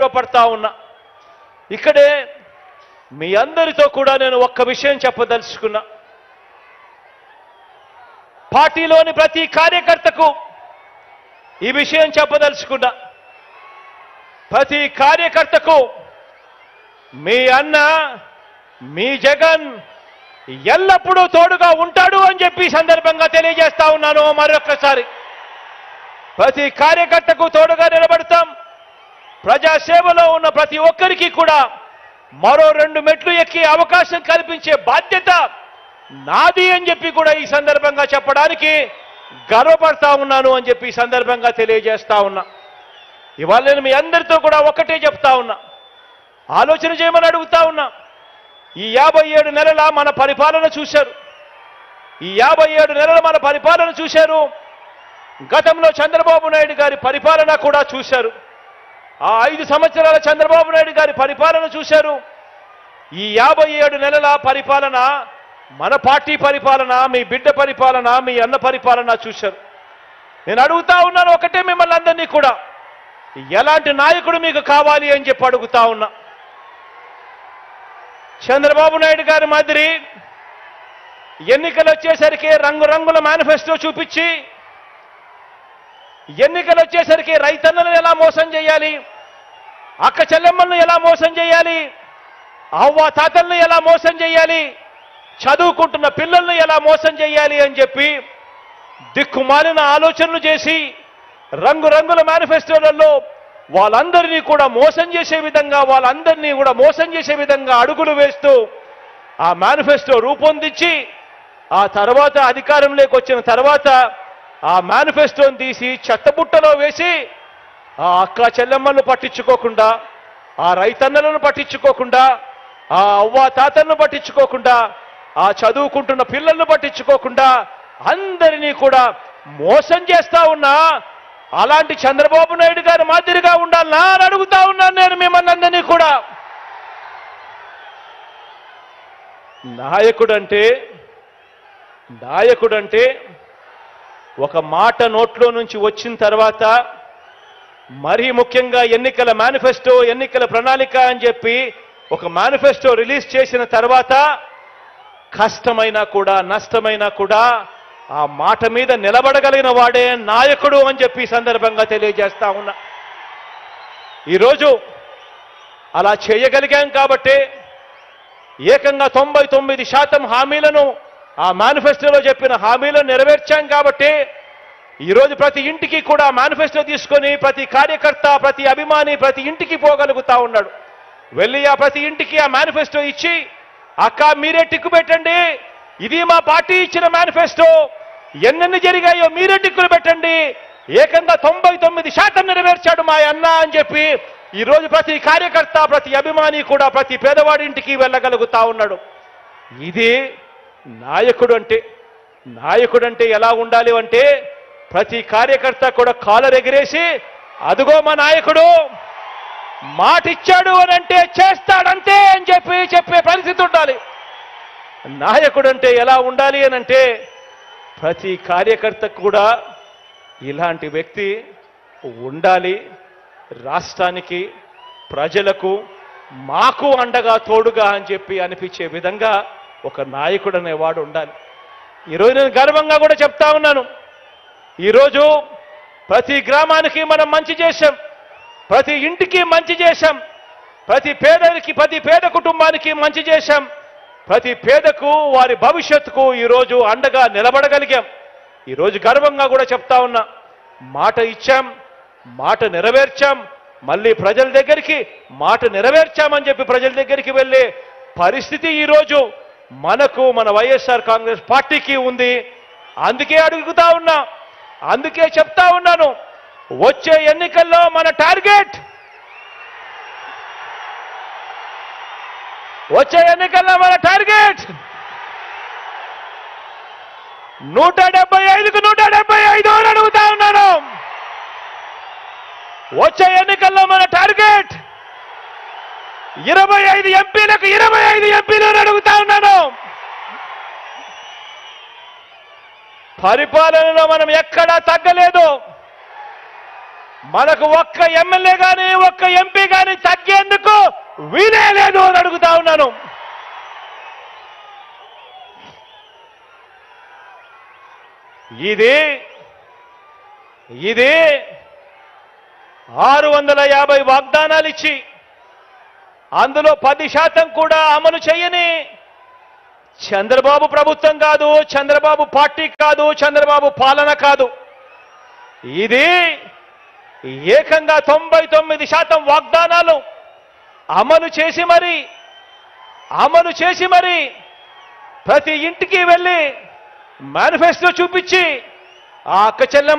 గర్వపడతా ఉన్నా ఇక్కడే మీ అందరితో కూడా నేను ఒక్క విషయం చెప్పదలుచుకున్నా పార్టీలోని ప్రతి కార్యకర్తకు ఈ విషయం చెప్పదలుచుకున్నా ప్రతి కార్యకర్తకు మీ అన్న మీ జగన్ ఎల్లప్పుడూ తోడుగా ఉంటాడు అని చెప్పి ఈ సందర్భంగా తెలియజేస్తా ఉన్నాను మరొకసారి ప్రతి కార్యకర్తకు తోడుగా నిలబడతాం ప్రజాసేవలో ఉన్న ప్రతి ఒక్కరికి కూడా మరో రెండు మెట్లు ఎక్కి అవకాశం కల్పించే బాధ్యత నాది అని చెప్పి కూడా ఈ సందర్భంగా చెప్పడానికి గర్వపడతా ఉన్నాను అని చెప్పి ఈ సందర్భంగా తెలియజేస్తా ఉన్నా ఇవాళ నేను మీ అందరితో కూడా ఒకటే చెప్తా ఉన్నా ఆలోచన చేయమని అడుగుతా ఉన్నా ఈ యాభై ఏడు నెలల మన పరిపాలన చూశారు ఈ యాభై ఏడు నెలల మన పరిపాలన చూశారు గతంలో చంద్రబాబు నాయుడు గారి పరిపాలన కూడా చూశారు ఆ ఐదు సంవత్సరాల చంద్రబాబు నాయుడు గారి పరిపాలన చూశారు ఈ యాభై ఏడు నెలల పరిపాలన మన పార్టీ పరిపాలన మీ బిడ్డ పరిపాలన మీ అన్న పరిపాలన చూశారు నేను అడుగుతా ఉన్నాను ఒకటే మిమ్మల్ని అందరినీ కూడా ఎలాంటి నాయకుడు మీకు కావాలి అని చెప్పి అడుగుతా ఉన్నా చంద్రబాబు నాయుడు గారి మాదిరి ఎన్నికలు వచ్చేసరికి రంగురంగుల మేనిఫెస్టో చూపించి ఎన్నికలు వచ్చేసరికి రైతన్నలను ఎలా మోసం చేయాలి అక్క చెల్లెమ్మలను ఎలా మోసం చేయాలి అవ్వ తాతలను ఎలా మోసం చేయాలి చదువుకుంటున్న పిల్లల్ని ఎలా మోసం చేయాలి అని చెప్పి దిక్కుమాలిన ఆలోచనలు చేసి రంగురంగుల మేనిఫెస్టోలలో వాళ్ళందరినీ కూడా మోసం చేసే విధంగా వాళ్ళందరినీ కూడా మోసం చేసే విధంగా అడుగులు వేస్తూ ఆ మేనిఫెస్టో రూపొందించి ఆ తర్వాత అధికారంలోకి వచ్చిన తర్వాత ఆ మేనిఫెస్టోని తీసి చెత్తబుట్టలో వేసి ఆ అక్క చెల్లెమ్మలను పట్టించుకోకుండా ఆ రైతన్నలను పట్టించుకోకుండా ఆ అవ్వ తాతలను పట్టించుకోకుండా ఆ చదువుకుంటున్న పిల్లలను పట్టించుకోకుండా అందరినీ కూడా మోసం చేస్తా ఉన్నా అలాంటి చంద్రబాబు నాయుడు గారి మాదిరిగా ఉండాలనా అని అడుగుతా ఉన్నాను నేను మిమ్మల్ని అందరినీ కూడా నాయకుడంటే నాయకుడంటే ఒక మాట నోట్లో నుంచి వచ్చిన తర్వాత మరీ ముఖ్యంగా ఎన్నికల మేనిఫెస్టో ఎన్నికల ప్రణాళిక అని చెప్పి ఒక మేనిఫెస్టో రిలీజ్ చేసిన తర్వాత కష్టమైనా కూడా నష్టమైనా కూడా ఆ మాట మీద నిలబడగలిగిన వాడే నాయకుడు అని చెప్పి ఈ సందర్భంగా తెలియజేస్తా ఉన్నా ఈరోజు అలా చేయగలిగాం కాబట్టి ఏకంగా తొంభై తొమ్మిది శాతం హామీలను ఆ మేనిఫెస్టోలో చెప్పిన హామీలను నెరవేర్చాం కాబట్టి ఈరోజు ప్రతి ఇంటికి కూడా మేనిఫెస్టో తీసుకొని ప్రతి కార్యకర్త ప్రతి అభిమాని ప్రతి ఇంటికి పోగలుగుతా ఉన్నాడు వెళ్ళి ఆ ప్రతి ఇంటికి ఆ మేనిఫెస్టో ఇచ్చి అక్క మీరే టిక్కు పెట్టండి ఇది మా పార్టీ ఇచ్చిన మేనిఫెస్టో ఎన్నెన్ని జరిగాయో మీరే టిక్కులు పెట్టండి ఏకంగా తొంభై తొమ్మిది శాతం నెరవేర్చాడు మా అన్న అని చెప్పి ఈరోజు ప్రతి కార్యకర్త ప్రతి అభిమాని కూడా ప్రతి పేదవాడి ఇంటికి వెళ్ళగలుగుతా ఉన్నాడు ఇది నాయకుడు అంటే నాయకుడు అంటే ఎలా ఉండాలి అంటే ప్రతి కార్యకర్త కూడా కాలర్ ఎగిరేసి అదుగో మా నాయకుడు మాట ఇచ్చాడు అని అంటే చేస్తాడంతే అని చెప్పి చెప్పే పరిస్థితి ఉండాలి నాయకుడు అంటే ఎలా ఉండాలి అని అంటే ప్రతి కార్యకర్త కూడా ఇలాంటి వ్యక్తి ఉండాలి రాష్ట్రానికి ప్రజలకు మాకు అండగా తోడుగా అని చెప్పి అనిపించే విధంగా ఒక నాయకుడు అనేవాడు ఉండాలి ఈరోజు నేను గర్వంగా కూడా చెప్తా ఉన్నాను ఈరోజు ప్రతి గ్రామానికి మనం మంచి చేశాం ప్రతి ఇంటికి మంచి చేశాం ప్రతి పేదరికి ప్రతి పేద కుటుంబానికి మంచి చేశాం ప్రతి పేదకు వారి భవిష్యత్తుకు ఈరోజు అండగా నిలబడగలిగాం ఈరోజు గర్వంగా కూడా చెప్తా ఉన్నా మాట ఇచ్చాం మాట నెరవేర్చాం మళ్ళీ ప్రజల దగ్గరికి మాట నెరవేర్చామని చెప్పి ప్రజల దగ్గరికి వెళ్ళే పరిస్థితి ఈరోజు మనకు మన వైఎస్ఆర్ కాంగ్రెస్ పార్టీకి ఉంది అందుకే అడుగుతా ఉన్నా అందుకే చెప్తా ఉన్నాను వచ్చే ఎన్నికల్లో మన టార్గెట్ వచ్చే ఎన్నికల్లో మన టార్గెట్ నూట డెబ్బై ఐదుకు నూట డెబ్బై ఐదు అని అడుగుతా ఉన్నాను వచ్చే ఎన్నికల్లో మన టార్గెట్ ఇరవై ఐదు ఎంపీలకు ఇరవై ఐదు ఎంపీలు అని అడుగుతా ఉన్నాను పరిపాలనలో మనం ఎక్కడా తగ్గలేదు మనకు ఒక్క ఎమ్మెల్యే కానీ ఒక్క ఎంపీ కానీ ఉన్నాను ఇది ఇది ఆరు వందల యాభై వాగ్దానాలు ఇచ్చి అందులో పది శాతం కూడా అమలు చేయని చంద్రబాబు ప్రభుత్వం కాదు చంద్రబాబు పార్టీ కాదు చంద్రబాబు పాలన కాదు ఇది ఏకంగా తొంభై తొమ్మిది శాతం వాగ్దానాలు అమలు చేసి మరి అమలు చేసి మరి ప్రతి ఇంటికి వెళ్ళి మేనిఫెస్టో చూపించి ఆ అక్క చెల్లెమ్మ